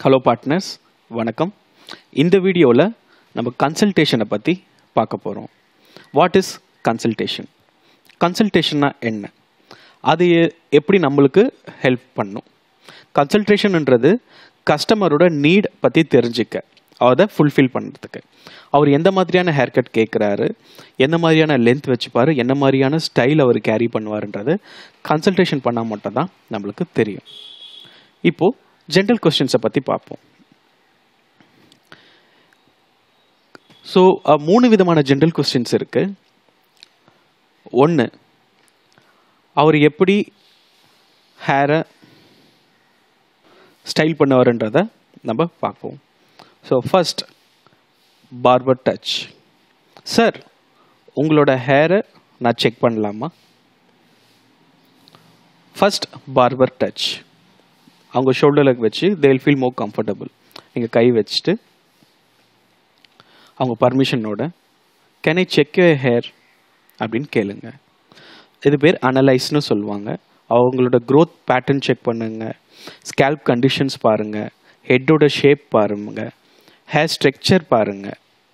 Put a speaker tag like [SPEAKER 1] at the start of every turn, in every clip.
[SPEAKER 1] hello partners வணக்கம் இந்த வீடியோவில் நம்ம கன்சல்டேஷனை பற்றி பார்க்க போகிறோம் வாட் இஸ் கன்சல்டேஷன் கன்சல்டேஷன்னா என்ன அது எ- எப்படி நம்மளுக்கு ஹெல்ப் பண்ணும் கன்சல்டேஷன்ன்றது கஸ்டமரோட நீட் பற்றி தெரிஞ்சுக்க அதை ஃபுல்ஃபில் பண்ணுறதுக்கு அவர் எந்த மாதிரியான ஹேர் கட் கேட்குறாரு எந்த மாதிரியான லென்த் வச்சுப்பாரு என்ன மாதிரியான ஸ்டைல் அவர் கேரி பண்ணுவாருன்றது கன்சல்டேஷன் பண்ணால் மட்டும்தான் நம்மளுக்கு தெரியும் இப்போ ஜென்ரல் கொஸ்டின்ஸை பற்றி பார்ப்போம் ஸோ மூணு விதமான ஜென்ரல் கொஸ்டின்ஸ் இருக்கு ஒன்று அவர் எப்படி ஹேரை ஸ்டைல் பண்ணுவாருன்றத நம்ம பார்ப்போம் so first barber touch sir உங்களோட ஹேரை நான் செக் பண்ணலாமா ஃபர்ஸ்ட் பார்பர் டச் அவங்க ஷோல்டரில் வச்சு தேல் ஃபீல் மோர் கம்ஃபர்டபுள் நீங்கள் கை வச்சுட்டு அவங்க பர்மிஷனோட can I check you hair அப்படின்னு கேளுங்க இது பேர் அனலைஸ்னு சொல்லுவாங்க அவங்களோட growth பேட்டர்ன் செக் பண்ணுங்க ஸ்கேல்ப் கண்டிஷன்ஸ் பாருங்க ஹெட்டோட ஷேப் பாருங்க ஹேர் ஸ்ட்ரக்சர் பாருங்க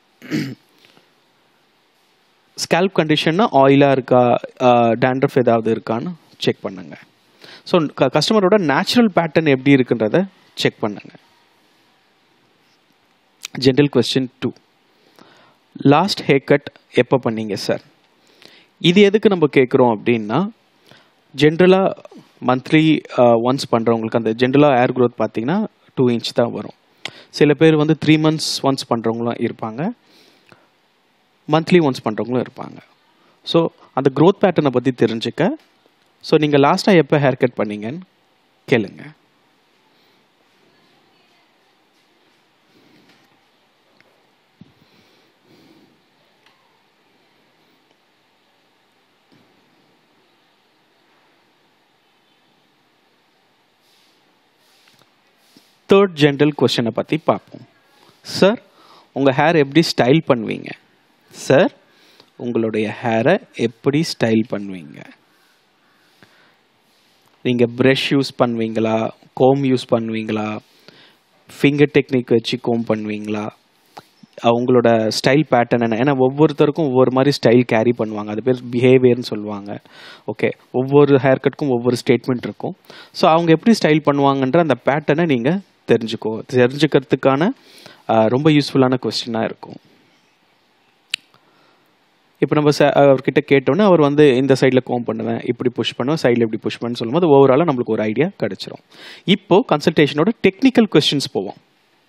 [SPEAKER 1] ஸ்கேல்ப் கண்டிஷன்னா ஆயிலாக இருக்கா டேண்ட்ரஃப் ஏதாவது இருக்கான்னு செக் பண்ணுங்க ஸோ கஸ்டமரோட நேச்சுரல் பேட்டர்ன் எப்படி இருக்குன்றத செக் பண்ணுங்க general question two last hair cut எப்போ பண்ணீங்க சார் இது எதுக்கு நம்ம கேட்குறோம் அப்படின்னா ஜென்ரலாக மந்த்லி ஒன்ஸ் பண்ணுறவங்களுக்கு அந்த ஜென்ரலாக ஏர் growth பார்த்தீங்கன்னா டூ இன்ச் தான் வரும் சில பேர் வந்து த்ரீ மந்த்ஸ் ஒன்ஸ் பண்ணுறவங்களும் இருப்பாங்க மந்த்லி ஒன்ஸ் பண்ணுறவங்களும் இருப்பாங்க ஸோ அந்த growth பேட்டர்னை பற்றி தெரிஞ்சுக்க ஸோ நீங்கள் லாஸ்ட்டாக எப்போ ஹேர் கட் பண்ணீங்கன்னு கேளுங்க தேர்ட் ஜென்ரல் கொஸ்டினை பற்றி பார்ப்போம் சார் உங்கள் ஹேர் எப்படி ஸ்டைல் பண்ணுவீங்க சார் உங்களுடைய ஹேரை எப்படி ஸ்டைல் பண்ணுவீங்க நீங்கள் ப்ரஷ் யூஸ் பண்ணுவீங்களா கோம் யூஸ் பண்ணுவீங்களா ஃபிங்கர் டெக்னிக் வச்சு கோம் பண்ணுவீங்களா அவங்களோட ஸ்டைல் பேட்டர்ன் என்ன ஏன்னா ஒவ்வொருத்தருக்கும் ஒவ்வொரு மாதிரி ஸ்டைல் கேரி பண்ணுவாங்க அது பேர் பிஹேவியர்னு சொல்லுவாங்க ஓகே ஒவ்வொரு ஹேர் கட்க்கும் ஒவ்வொரு ஸ்டேட்மெண்ட் இருக்கும் ஸோ அவங்க எப்படி ஸ்டைல் பண்ணுவாங்கன்ற அந்த பேட்டர்னை நீங்கள் தெரிஞ்சுக்கோ தெரிஞ்சுக்கிறதுக்கான ஆஹ், ரொம்ப யூஸ்ஃபுல்லான கொஸ்டினாக இருக்கும் இப்போ நம்ம ச- அவர்கிட்ட கேட்டோன்னே அவர் வந்து இந்த சைடில் கோம் பண்ணுவேன் இப்படி புஷ் பண்ணுவேன் சைடில் இப்படி புஷ் பண்ணு சொல்லும்போது ஓவராலாக நம்மளுக்கு ஒரு ஐடியா கிடைச்சிரும் இப்போ கன்சல்டேஷனோட டெக்னிக்கல் கொஸ்டின்ஸ் போவோம்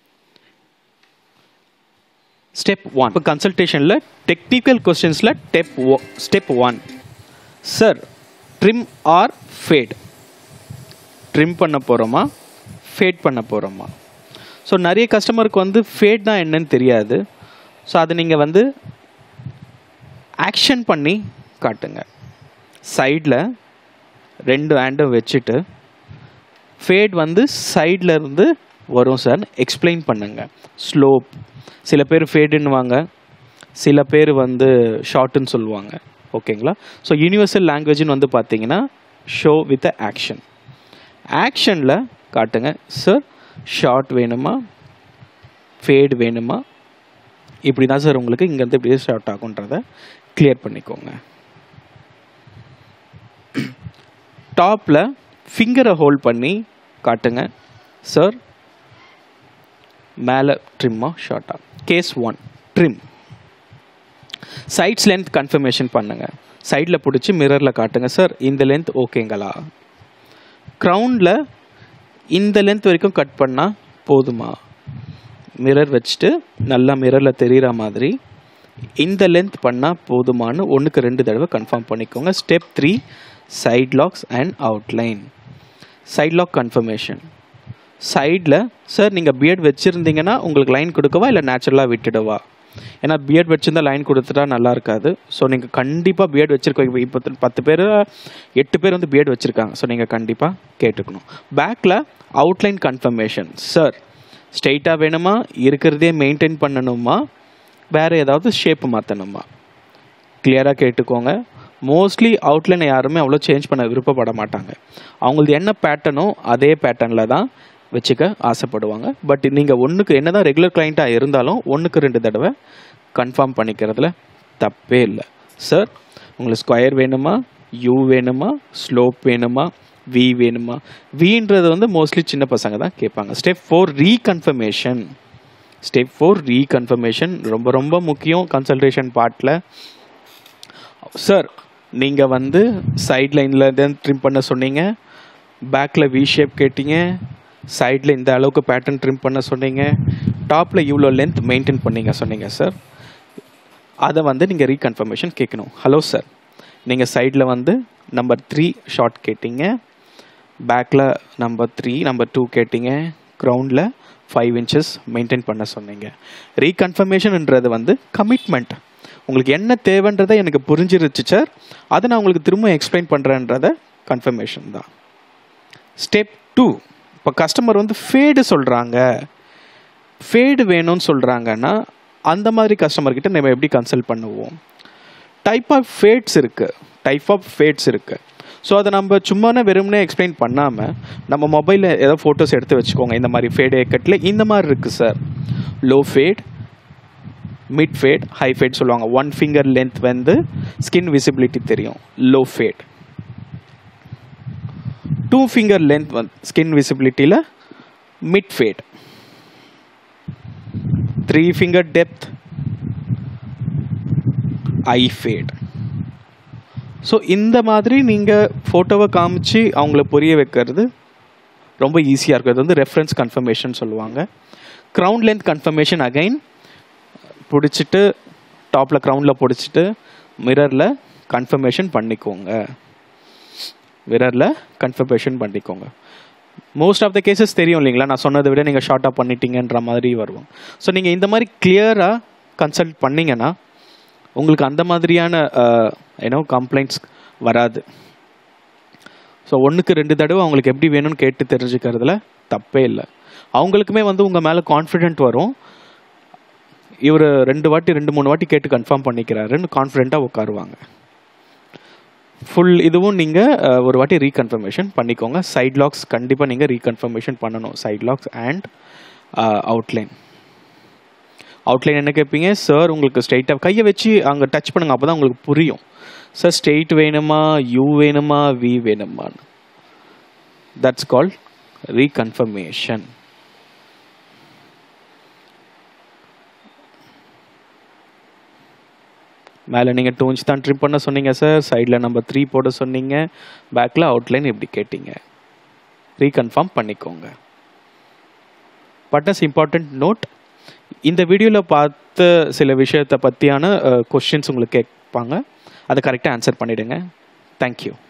[SPEAKER 1] ஸ்டெப் ஒன் இப்போ கன்சல்டேஷனில் டெக்னிக்கல் கொஸ்டின்ஸில் டெப் step one sir trim or fade trim பண்ண போகிறோமா ஃபேட் பண்ண போகிறோமா ஸோ நிறைய கஸ்டமருக்கு வந்து ஃபேட்னா என்னன்னு தெரியாது ஸோ அதை நீங்கள் வந்து ஆக்ஷன் பண்ணி காட்டுங்க சைடில் ரெண்டு ஹேண்டும் வச்சுட்டு ஃபேட் வந்து சைடில் இருந்து வரும் சார் எக்ஸ்பிளைன் பண்ணுங்க ஸ்லோப் சில பேர் ஃபேடுன்னுவாங்க சில பேர் வந்து ஷார்ட்டுன்னு சொல்லுவாங்க ஓகேங்களா ஸோ யூனிவர்சல் லாங்குவேஜ்னு வந்து பார்த்தீங்கன்னா ஷோ வித் ஆக்ஷன் ஆக்ஷனில் காட்டுங்க சார் ஷார்ட் வேணுமா ஃபேட் வேணுமா இப்படி தான் சார் உங்களுக்கு இங்கேருந்து இப்படியே ஷார்ட் ஆகுன்றத கிளியர் பண்ணிக்கோங்க டாப்பில் ஃபிங்கரை ஹோல்ட் பண்ணி காட்டுங்க சார் மேலே ட்ரிம்மா ஷார்ட்டா case one trim sides length confirmation பண்ணுங்க சைடில் பிடிச்சி மிரரில் காட்டுங்க சார் இந்த லென்த் ஓகேங்களா க்ரௌண்டில் இந்த லென்த் வரைக்கும் கட் பண்ணால் போதுமா மிரர் வச்சுட்டு நல்லா மிரரில் தெரிகிற மாதிரி இந்த லென்த் பண்ணால் போதுமான்னு ஒன்றுக்கு ரெண்டு தடவை கன்ஃபார்ம் பண்ணிக்கோங்க step three side locks and outline side lock confirmation சைடில் சார் நீங்கள் பிஎட் வச்சுருந்தீங்கன்னா உங்களுக்கு லைன் கொடுக்கவா இல்லை நேச்சுரலாக விட்டுடவா ஏன்னா பிஎட் வச்சிருந்தா லைன் கொடுத்துட்டா நல்லா இருக்காது ஸோ நீங்கள் கண்டிப்பாக பிஎட் வச்சிருக்க இப்போ பத்து பேர் எட்டு பேர் வந்து பிஎட் வச்சுருக்காங்க ஸோ நீங்கள் கண்டிப்பாக கேட்டுக்கணும் பேக்கில் அவுட்லைன் கன்ஃபர்மேஷன் சார் ஸ்ட்ரெயிட்டாக வேணுமா இருக்கிறதே மெயின்டைன் பண்ணணுமா வேறு ஏதாவது ஷேப் மாற்றணுமா கிளியராக கேட்டுக்கோங்க மோஸ்ட்லி அவுட்லைனை யாருமே அவ்வளோ சேஞ்ச் பண்ண விருப்பப்பட மாட்டாங்க அவங்களது என்ன பேட்டர்னோ அதே பேட்டர்னில் தான் வச்சுக்க ஆசைப்படுவாங்க பட் நீங்கள் ஒன்றுக்கு என்னதான் ரெகுலர் கிளைண்ட்டாக இருந்தாலும் ஒன்றுக்கு ரெண்டு தடவை கன்ஃபார்ம் பண்ணிக்கிறதுல தப்பே இல்லை சார் உங்களுக்கு ஸ்கொயர் வேணுமா யூ வேணுமா ஸ்லோப் வேணுமா வி வேணுமா வின்றது வந்து மோஸ்ட்லி சின்ன பசங்க தான் கேட்பாங்க step four reconfirmation step four reconfirmation ரொம்ப ரொம்ப முக்கியம் கன்சல்டேஷன் பார்ட்டில் சார் நீங்கள் வந்து சைட் லைனில் தான் ட்ரிம் பண்ண சொன்னீங்க பேக்கில் வி ஷேப் கேட்டீங்க சைடில் இந்த அளவுக்கு பேட்டர்ன் ட்ரிம் பண்ண சொன்னீங்க டாப்பில் இவ்வளோ லென்த் மெயின்டைன் பண்ணீங்க சொன்னீங்க சார் அதை வந்து நீங்கள் ரீகன்ஃபர்மேஷன் கேட்கணும் ஹலோ சார் நீங்கள் சைடில் வந்து நம்பர் த்ரீ ஷார்ட் கேட்டீங்க பேக்கில் நம்பர் த்ரீ நம்பர் டூ கேட்டீங்க க்ரௌண்டில் ஃபைவ் இன்ச்சஸ் மெயின்டைன் பண்ண சொன்னீங்க ரீகன்ஃபர்மேஷன்ன்றது வந்து கமிட்மெண்ட் உங்களுக்கு என்ன தேவைன்றதை எனக்கு புரிஞ்சிருச்சு சார் அதை நான் உங்களுக்கு திரும்ப எக்ஸ்பிளைன் பண்ணுறேன்றத கன்ஃபர்மேஷன் தான் ஸ்டெப் டூ இப்போ கஸ்டமர் வந்து ஃபேடு சொல்கிறாங்க ஃபேடு வேணும்னு சொல்கிறாங்கன்னா அந்த மாதிரி கஸ்டமர் கிட்ட நம்ம எப்படி கன்சல்ட் பண்ணுவோம் டைப் ஆஃப் ஃபேட்ஸ் இருக்குது டைப் ஆஃப் ஃபேட்ஸ் இருக்குது ஸோ அதை நம்ம சும்மானே வெறுமனே எக்ஸ்பிளைன் பண்ணாமல் நம்ம மொபைலில் ஏதோ ஃபோட்டோஸ் எடுத்து வச்சுக்கோங்க இந்த மாதிரி ஃபேட் ஏக்கட்டில் இந்த மாதிரி இருக்குது sir low fade mid fade high fade சொல்லுவாங்க ஒன் ஃபிங்கர் லென்த் வந்து ஸ்கின் விசிபிலிட்டி தெரியும் low fade two finger length வந்து ஸ்கின் விசிபிலிட்டியில் mid fade three finger depth high fade so இந்த மாதிரி நீங்கள் ஃபோட்டோவை காமிச்சு அவங்கள புரிய வைக்கிறது ரொம்ப ஈஸியாக இருக்கும் இது வந்து ரெஃபரன்ஸ் கன்ஃபர்மேஷன் சொல்லுவாங்க க்ரௌண்ட் லென்த் கன்ஃபர்மேஷன் அகைன் பிடிச்சிட்டு டாப்பில் க்ரௌண்டில் பிடிச்சிட்டு மிரரில் கன்ஃபர்மேஷன் பண்ணிக்கோங்க மிரரில் கன்ஃபர்மேஷன் பண்ணிக்கோங்க மோஸ்ட் ஆஃப் த கேசஸ் தெரியும் இல்லைங்களா நான் சொன்னதை விட நீங்கள் ஷார்ட்டாக பண்ணிட்டீங்கன்ற மாதிரி வருவோம் ஸோ நீங்கள் இந்த மாதிரி கிளியராக கன்சல்ட் பண்ணீங்கன்னா உங்களுக்கு அந்த மாதிரியான ஏன்னோ கம்ப்ளைண்ட்ஸ் வராது ஸோ ஒன்றுக்கு ரெண்டு தடவை அவங்களுக்கு எப்படி வேணும்னு கேட்டு தெரிஞ்சுக்கிறதுல தப்பே இல்லை அவங்களுக்குமே வந்து உங்கள் மேலே கான்ஃபிடென்ட் வரும் இவர் ரெண்டு வாட்டி ரெண்டு மூணு வாட்டி கேட்டு கன்ஃபார்ம் பண்ணிக்கிறாருன்னு கான்ஃபிடென்ட்டாக உட்காருவாங்க ஃபுல் இதுவும் நீங்கள் ஒரு வாட்டி ரீகன்ஃபர்மேஷன் பண்ணிக்கோங்க சைட் லாக்ஸ் கண்டிப்பாக நீங்கள் ரீகன்ஃபர்மேஷன் பண்ணணும் side locks and outline outline என்ன கேட்பீங்க சார் உங்களுக்கு ஸ்ட்ரைட்டாக கையை வச்சு அங்கே டச் பண்ணுங்க அப்போ தான் உங்களுக்கு புரியும் சார் ஸ்ட்ரெயிட் வேணுமா யூ வேணுமா வி வேணுமான்னு தட்ஸ் கால்ட் ரீகன்ஃபர்மேஷன் மேலே நீங்கள் டூ இன்ச் தான் ட்ரிப் பண்ண சொன்னீங்க சார் சைடில் நம்பர் த்ரீ போட சொன்னீங்க பேக்கில் அவுட்லைன் எப்படி கேட்டீங்க ரீகன்ஃபார்ம் பண்ணிக்கோங்க பட்னஸ் இம்பார்ட்டண்ட் நோட் இந்த வீடியோவில் பார்த்த சில விஷயத்தை பற்றியான கொஷின்ஸ் உங்களுக்கு கேட்பாங்க அதை கரெக்டாக ஆன்சர் பண்ணிவிடுங்க தேங்க்யூ